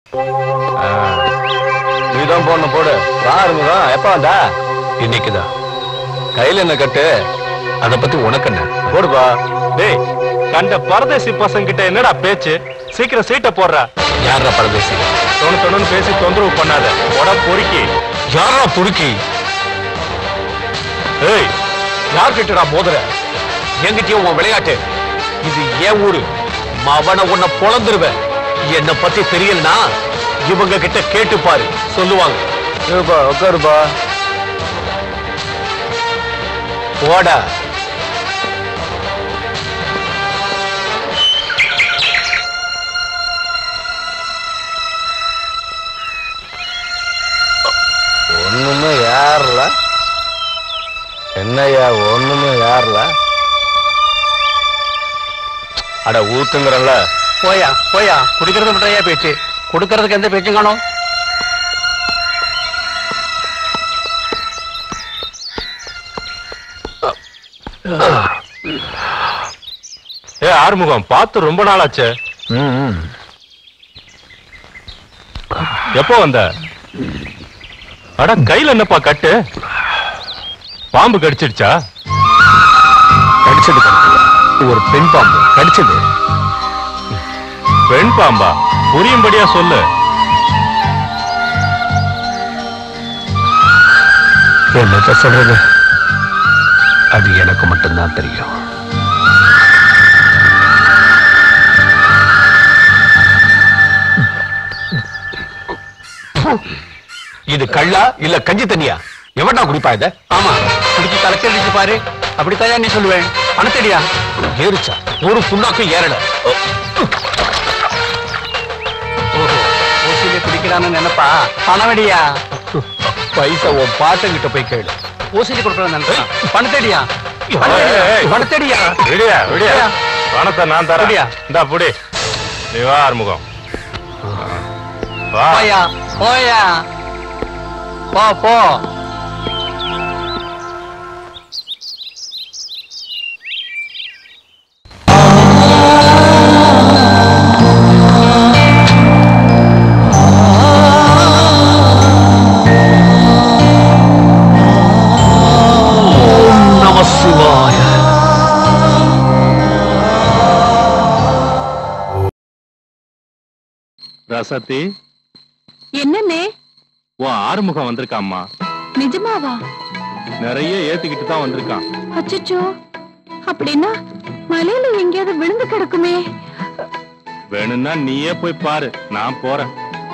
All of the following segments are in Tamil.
நீதான் போடணும் போடு பாருங்க எப்ப வந்தா இன்னைக்குதான் கையில என்ன கட்டு அத பத்தி உனக்கு என்ன போடுப்பா டேய் கண்ட பரதேசி பசங்க கிட்ட என்னடா பேச்சு சீக்கிரம் சீட்டை போடுறா யாரா பரதேசி தொணு தொணுன்னு பேசி தொந்தரவு பண்ணாத உட பொறுக்கி யாரா துருக்கி ஏய் யார்கிட்டடா மோதுற என்கிட்டயும் உன் விளையாட்டு இது ஏன் ஊரு மவன உன்னை பொழந்துருவேன் என்ன பத்தி தெரியலனா இவங்க கிட்ட கேட்டு பாரு சொல்லுவாங்க இருப்பா உட்காருப்பா போடா ஒண்ணுமே யாருல என்னய்யா ஒண்ணுமே யாருல அட ஊத்துங்கிறல்ல போயா போயா குடிக்கிறது மட்டும் பேச்சு கொடுக்கறதுக்கு எந்த பேச்சும் காணும் ஏ ஆறுமுகம் பார்த்து ரொம்ப நாளாச்சே எப்போ வந்த அட கையில என்னப்பா கட்டு பாம்பு கடிச்சிடுச்சா கடிச்சது கடிக்கல ஒரு பெண் பாம்பு கடிச்சது பெண் பாம்பா புரியும்படியா சொல்லு என்னத்த சொல்றது அது எனக்கு மட்டும்தான் தெரியும் இது கள்ளா இல்ல கஞ்சி தண்ணியா எவன்டா குடிப்பா இத ஆமா குடிச்சு தலைச்சடிச்சு பாரு அப்படித்தான் நீ சொல்லுவேன் பணத்தடியா ஏறிச்சா ஒரு புண்ணாக்கும் ஏறல ஓஹோ ஓசியில குடிக்கிறான்னு நினைப்பா பணவடியா பைசா உன் பாட்டங்கிட்ட போய் கேளு ஓசியில கொடுக்கறான்னு நினைப்பா பணத்தடியா ஏய், ஏய். பணத்தடியா விடியா விடியா விடியா. பணத்தை நான் தரேன் விடியா. இந்தா புடி நீ வா ஆறுமுகம் வா போயா போயா போ போ நம சிவாய ரசத்தி என்னன்னே உன் ஆறுமுகம் வந்திருக்காம்மா நிஜமாவா நிறைய ஏத்திக்கிட்டு தான் வந்திருக்கான் அச்சச்சோ அப்படின்னா மலையில எங்கேயாவது விழுந்து கிடக்குமே வேணும்னா நீயே போய் பாரு நான் போறேன்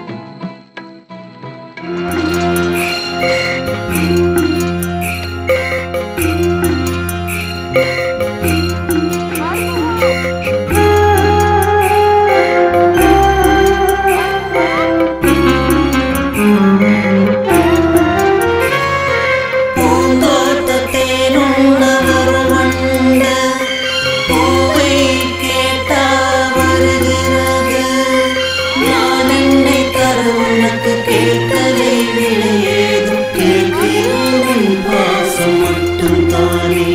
பூந்தோட்டத்தேனுண்ணவர் வந்த பூவை கேட்டா வருகிறது நான் என்னை தர உனக்கு கேட்கலை விலையேதும் கேட்கிறேன் பாசம் மட்டும் தானே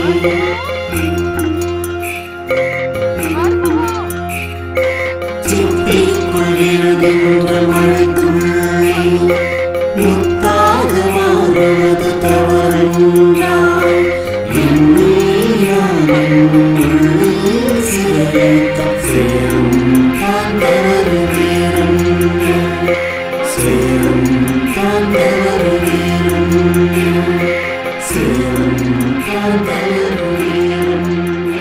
சிப்பிக்குள் விழுகின்ற மழைத்துள்ளை முத்தாக மாறுவது தவறென்றால் எண்ணீயான் உள்ளே சிறைத்த சேரும் காந்தவரு நேரம் சேரும் காந்தவரு நேரம் சேரும் காந்தவரு நேரம்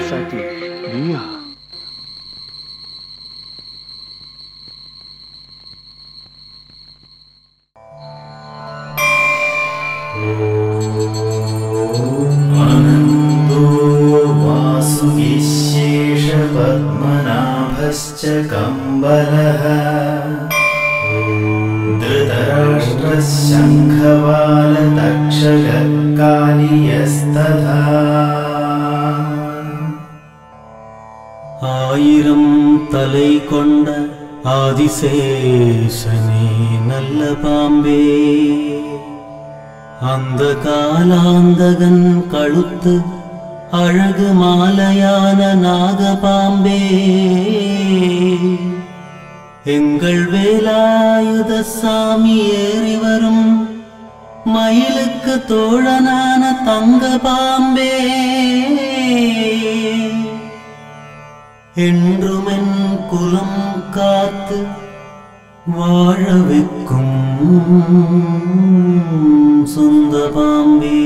आनन्दो वासुविशेषपद्मनाभश्च कम्बलः धृतराष्ट्रशङ्खवालतक्षगकालियस्तथा ஆயிரம் தலை கொண்ட ஆதிசேஷனே நல்ல பாம்பே அந்த காலாந்தகன் கழுத்து அழகு மாலையான நாகபாம்பே எங்கள் வேலாயுத சாமி ஏறி வரும் மயிலுக்கு தோழனான தங்க பாம்பே என்றுமென் குலம் காத்து வாழ வைக்கும் சொந்த பாம்பே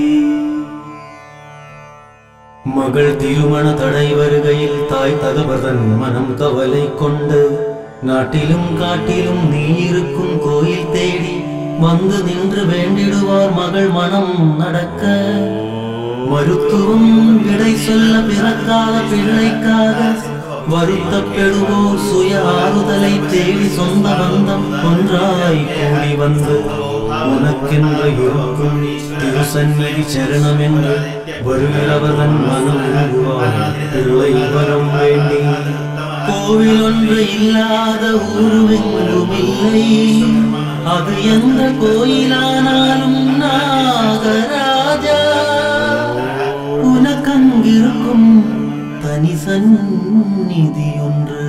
மகள் திருமண தடை வருகையில் தாய் தகவதன் மனம் கவலை கொண்டு நாட்டிலும் காட்டிலும் நீ இருக்கும் கோயில் தேடி வந்து நின்று வேண்டிடுவார் மகள் மனம் நடக்க மருத்துவம் விடை சொல்ல பிறக்காத பிள்ளைக்காக வருத்தப்படுவோர் சுய ஆறுதலை தேடி சொந்த பந்தம் ஒன்றாய் கூடி வந்து உனக்கென்று இருக்கும் திருசந்நிதி சரணம் என்று வருகிறவதன் மனம் உருவாய் பிள்ளை வரம் வேண்டி கோவில் ஒன்று இல்லாத ஊருவெங்கும் இல்லை அது எந்த கோயிலானாலும் நாகராஜா உனக்கங்கிருக்கும் தனி சந்நிதி ஒன்று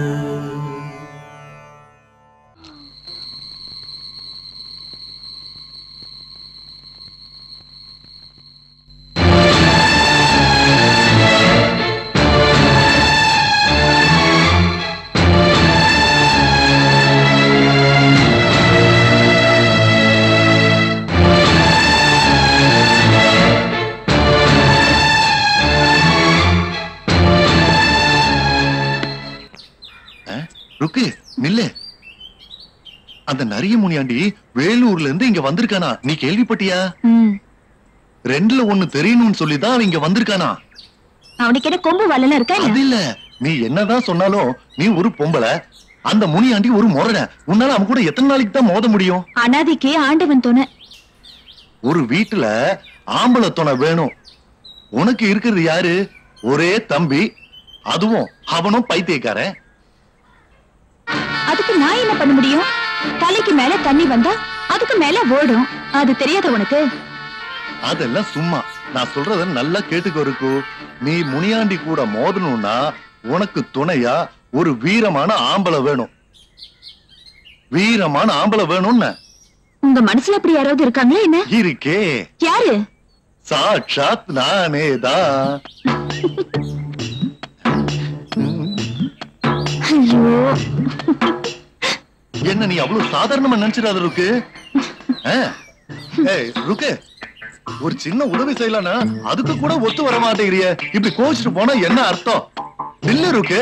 ருக்கு நில்லு அந்த நரிய முனியாண்டி வேலூர்ல இருந்து இங்க வந்திருக்கானா நீ கேள்விப்பட்டியா ம் ரெண்டுல ஒண்ணு தெரியணும்னு சொல்லிதான் அவன் இங்க வந்திருக்கானா அவனுக்கு என்ன கொம்பு வல்லல இருக்கா அது இல்ல நீ என்னதான் சொன்னாலும் நீ ஒரு பொம்பளை அந்த முனியாண்டி ஒரு முரட உன்னால அவன் கூட எத்தனை நாளைக்கு தான் மோத முடியும் அனாதிக்கு ஆண்டவன் துணை ஒரு வீட்டுல ஆம்பளை துணை வேணும் உனக்கு இருக்கிறது யாரு ஒரே தம்பி அதுவும் அவனும் பைத்தியக்காரன் அதுக்கு நான் என்ன பண்ண முடியும் தலைக்கு மேல தண்ணி வந்தா அதுக்கு மேல ஓடும் அது தெரியாத உனக்கு அதெல்லாம் சும்மா நான் சொல்றத நல்லா கேட்டுக்கோ இருக்கு நீ முனியாண்டி கூட மோதணும்னா உனக்கு துணையா ஒரு வீரமான ஆம்பளை வேணும் வீரமான ஆம்பளை வேணும்னு உங்க மனசுல அப்படி யாராவது இருக்காங்களா என்ன இருக்கே யாரு சாட்சாத் நானேதான் ஐயோ என்ன நீ அவ்வளவு சாதாரணமா நினைச்சிடாத ருக்கு ஆ? ஏய் ருக்கு ஒரு சின்ன உதவி செய்யலாம்னா அதுக்கு கூட ஒத்து வர மாட்டேங்கிறிய இப்படி கோச்சிட்டு போனா என்ன அர்த்தம் நில்லு ருக்கு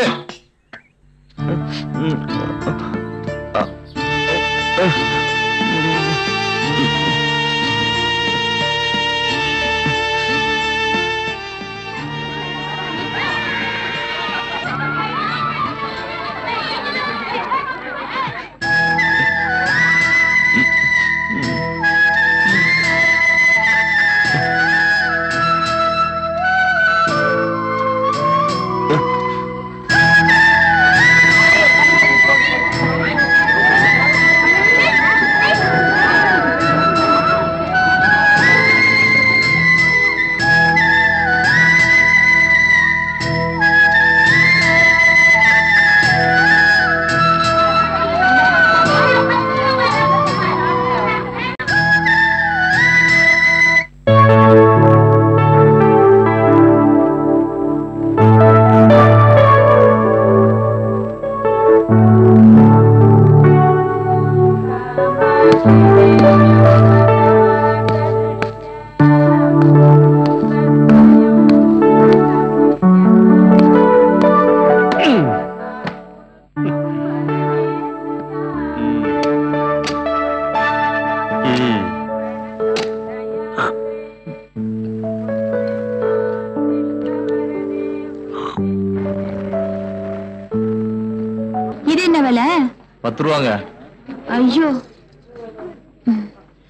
இது என்ன விலை பத்து ரூபாங்க ஐயோ ம்.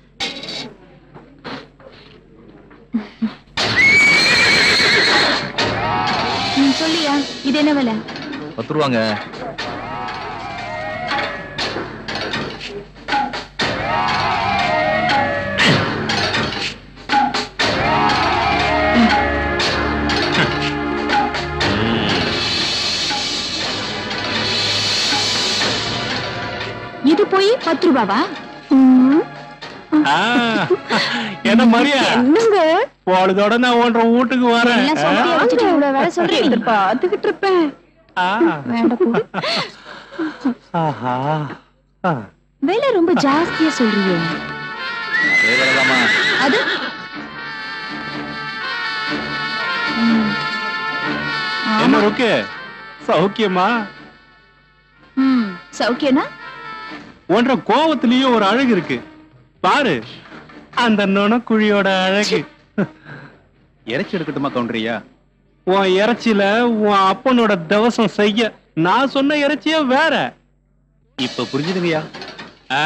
ம், சொல்லியா இது என்ன விலை பத்து ரூபாங்க பத்து ரூபாவா ஆ, என்ன மரியா என்னங்க பொழுதோட நான் ஒன்ற வீட்டுக்கு வரேன் எல்லாம் சொன்னதை வச்சுட்டு இவ்வளவு வேலை சொல்றீங்க பாத்துக்கிட்டு இருப்பேன் ஆ. வேண்டாம் போ. ஆஹா ஆ. விலை ரொம்ப ஜாஸ்தியா சொல்றீங்க அது ம். என்ன ஆமா. ருக்கு சௌக்கியமா ம், சௌக்கியம்னா ஒன்ற கோவத்திலயும் ஒரு அழகு இருக்கு பாரு அந்த நுணக்குழியோட அழகு இறைச்சி எடுக்கட்டுமா கவுண்டரியா உன் இறைச்சியில உன் அப்பனோட தவசம் செய்ய நான் சொன்ன இறைச்சியே வேற இப்ப புரிஞ்சுதுங்கய்யா ஆ?